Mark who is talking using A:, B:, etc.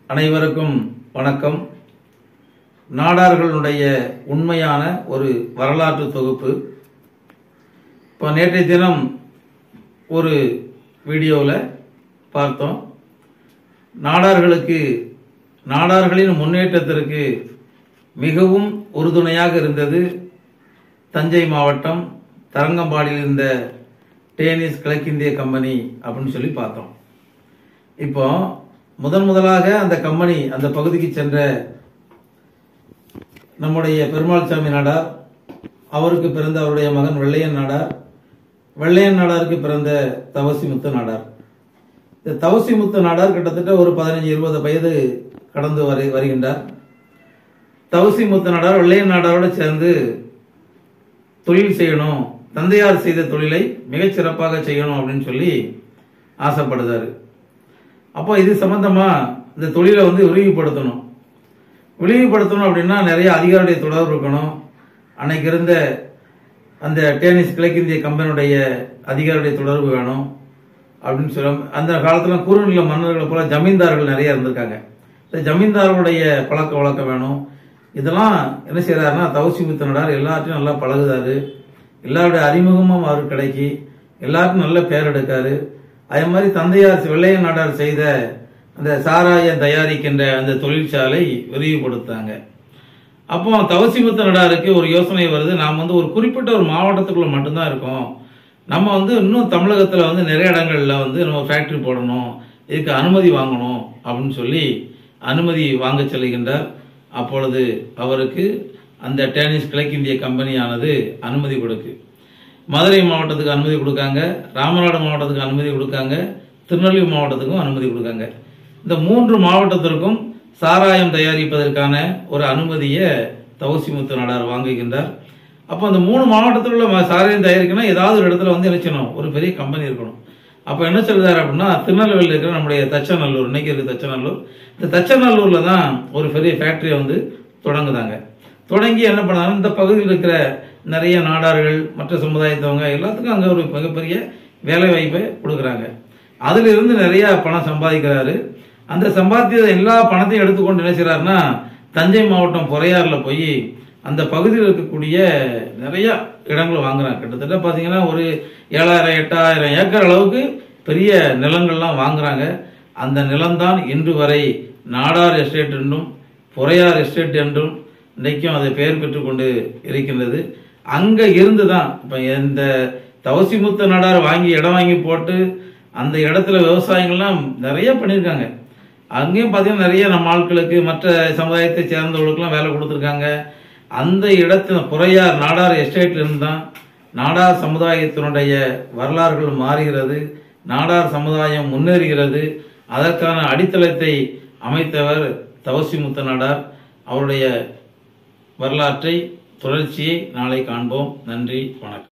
A: அனைவருக்கும் வணக்கம் நாடார்களுடைய உண்மையான ஒரு வரலாற்று தொகுப்பு இப்போ நேற்றைய தினம் ஒரு வீடியோவில் பார்த்தோம் நாடார்களுக்கு நாடார்களின் முன்னேற்றத்திற்கு மிகவும் உறுதுணையாக இருந்தது தஞ்சை மாவட்டம் தரங்கம்பாடியில் இருந்த டேனிஸ் கிழக்கிந்திய கம்பெனி அப்படின்னு சொல்லி பார்த்தோம் இப்போ முதன் முதலாக அந்த கம்பெனி அந்த பகுதிக்கு சென்ற நம்முடைய பெருமாள் சாமி நாடார் அவருக்கு பிறந்த அவருடைய மகன் வெள்ளையன் நாடார் வெள்ளையன் நாடாருக்கு பிறந்த தவசி முத்து நாடார் இந்த தவசி முத்து நாடார் கிட்டத்தட்ட ஒரு பதினஞ்சு இருபது வயது கடந்து வரு வருகின்றார் தவசி முத்து நாடார் வெள்ளையன் நாடாரோட சேர்ந்து தொழில் செய்யணும் தந்தையார் செய்த தொழிலை மிகச் சிறப்பாக செய்யணும் அப்படின்னு சொல்லி ஆசைப்படுதாரு அப்போ இது சம்பந்தமா இந்த தொழிலை வந்து விரிவுபடுத்தணும் விரிவுபடுத்தணும் அப்படின்னா நிறைய அதிகாரியுடைய தொடர்பு இருக்கணும் அன்னைக்கு இருந்த அந்த டேனிஸ் கிழக்கிந்திய கம்பெனியுடைய அதிகாரியுடைய தொடர்பு வேணும் அப்படின்னு சொல்ல அந்த காலத்துல குறுநில மன்னர்களை போல ஜமீன்தார்கள் நிறைய இருந்திருக்காங்க இந்த ஜமீன்தார்களுடைய பழக்க வழக்கம் வேணும் இதெல்லாம் என்ன செய்யறாருன்னா தவசி முத்தனடார் எல்லார்ட்டையும் நல்லா பழகுதாரு எல்லாருடைய அறிமுகமும் அவருக்கு கிடைக்கி எல்லாருக்கும் நல்ல பேர் எடுக்காரு அதே மாதிரி தந்தையார் வெள்ளைய நாடார் செய்த அந்த சாராயம் தயாரிக்கின்ற அந்த தொழிற்சாலை விரிவுபடுத்தாங்க அப்போ தவசிமுத்த நடாருக்கு ஒரு யோசனை வருது நாம் வந்து ஒரு குறிப்பிட்ட ஒரு மாவட்டத்துக்குள்ள மட்டும்தான் இருக்கோம் நம்ம வந்து இன்னும் தமிழகத்தில் வந்து நிறைய இடங்கள்ல வந்து நம்ம ஃபேக்டரி போடணும் இதுக்கு அனுமதி வாங்கணும் அப்படின்னு சொல்லி அனுமதி வாங்க செல்கின்றார் அப்பொழுது அவருக்கு அந்த டேனிஸ் கிழக்கிந்திய கம்பெனியானது அனுமதி கொடுக்கு மதுரை மாவட்டத்துக்கு அனுமதி கொடுக்காங்க ராமநாடு மாவட்டத்துக்கு அனுமதி கொடுக்காங்க திருநெல்வேலி மாவட்டத்துக்கும் அனுமதி கொடுக்காங்க இந்த மூன்று மாவட்டத்திற்கும் சாராயம் தயாரிப்பதற்கான ஒரு அனுமதியை தவசிமுத்து நாடார் வாங்குகின்றார் அப்போ அந்த மூணு மாவட்டத்தில் உள்ள ம- சாராயம் தயாரிக்கணும் ஏதாவது ஒரு இடத்துல வந்து நினைச்சணும் ஒரு பெரிய கம்பெனி இருக்கணும் அப்போ என்ன சொல்றாரு அப்படின்னா திருநெல்வேலியில் இருக்கிற நம்முடைய தச்சநல்லூர் இன்னைக்கு இருக்கு தச்சநல்லூர் இந்த தச்சநல்லூர்ல தான் ஒரு பெரிய ஃபேக்டரியை வந்து தொடங்குதாங்க தொடங்கி என்ன பண்ணாங்க இந்த பகுதியில் இருக்கிற நிறைய நாடார்கள் மற்ற சமுதாயத்தவங்க எல்லாத்துக்கும் அங்கே ஒரு மிகப்பெரிய வேலை வாய்ப்பை கொடுக்குறாங்க அதுல இருந்து நிறைய பணம் சம்பாதிக்கிறாரு அந்த சம்பாத்திய எல்லா பணத்தையும் எடுத்துக்கொண்டு என்ன செய்றாருன்னா தஞ்சை மாவட்டம் பொறையாறுல போய் அந்த பகுதியில் இருக்கக்கூடிய நிறைய இடங்கள் வாங்குறாங்க கிட்டத்தட்ட பார்த்தீங்கன்னா ஒரு ஏழாயிரம் எட்டாயிரம் ஏக்கர் அளவுக்கு பெரிய நிலங்கள்லாம் வாங்குறாங்க அந்த நிலம்தான் இன்று வரை நாடார் எஸ்டேட் என்றும் பொறையார் எஸ்டேட் என்றும் இன்றைக்கும் அதை பெயர் பெற்றுக்கொண்டு இருக்கின்றது அங்க இருந்து தான் இப்ப இந்த தவசிமுத்த நாடார் வாங்கி இடம் வாங்கி போட்டு அந்த இடத்துல விவசாயங்கள்லாம் நிறைய பண்ணியிருக்காங்க அங்கேயும் பார்த்தீங்கன்னா நிறைய நம்ம ஆட்களுக்கு மற்ற சமுதாயத்தை சேர்ந்தவர்களுக்கெல்லாம் வேலை கொடுத்துருக்காங்க அந்த இடத்துல புறையார் நாடார் எஸ்டேட்ல இருந்து தான் நாடார் சமுதாயத்தினுடைய வரலாறுகள் மாறுகிறது நாடார் சமுதாயம் முன்னேறுகிறது அதற்கான அடித்தளத்தை அமைத்தவர் தவசிமுத்த நாடார் அவருடைய வரலாற்றை தொடர்ச்சியை நாளை காண்போம் நன்றி வணக்கம்